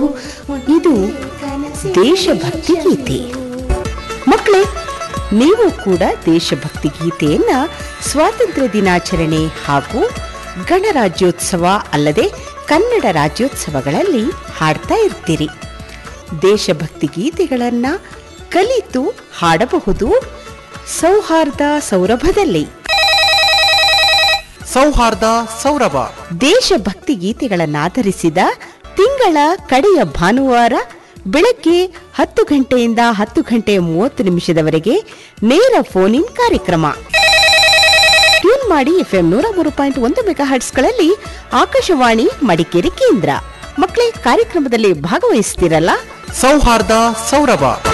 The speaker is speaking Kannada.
ಇದು ದೇಶಭಕ್ತಿ ಗೀತೆ ಮಕ್ಕಳೇ ನೀವು ಕೂಡ ದೇಶಭಕ್ತಿ ಗೀತೆಯನ್ನ ಸ್ವಾತಂತ್ರ್ಯ ದಿನಾಚರಣೆ ಹಾಗೂ ಗಣರಾಜ್ಯೋತ್ಸವ ಅಲ್ಲದೆ ಕನ್ನಡ ರಾಜ್ಯೋತ್ಸವಗಳಲ್ಲಿ ಹಾಡ್ತಾ ಇರ್ತೀರಿ ದೇಶಭಕ್ತಿ ಗೀತೆಗಳನ್ನ ಕಲಿತು ಹಾಡಬಹುದು ಸೌಹಾರ್ದ ಸೌರಭದಲ್ಲಿ ಸೌಹಾರ್ದ ಸೌರಭ ದೇಶಭಕ್ತಿ ಗೀತೆಗಳನ್ನಾಧರಿಸಿದ ತಿಂಗಳ ಕಡೆಯ ಭಾನುವಾರ ಬೆಳಗ್ಗೆ ಹತ್ತು ಗಂಟೆಯಿಂದ ಹತ್ತು ಗಂಟೆ ಮೂವತ್ತು ನಿಮಿಷದವರೆಗೆ ನೇರ ಫೋನ್ ಇನ್ ಕಾರ್ಯಕ್ರಮ ಟ್ಯೂನ್ ಮಾಡಿ ಎಫ್ಎಂ ನೂರ ಮೂರು ಪಾಯಿಂಟ್ ಒಂದು ಮೆಗಾ ಹರ್ಟ್ಸ್ಗಳಲ್ಲಿ ಆಕಾಶವಾಣಿ ಮಡಿಕೇರಿ ಕೇಂದ್ರ ಮಕ್ಕಳೇ ಕಾರ್ಯಕ್ರಮದಲ್ಲಿ ಭಾಗವಹಿಸ್ತಿರಲ್ಲ ಸೌಹಾರ್ದ ಸೌರಭ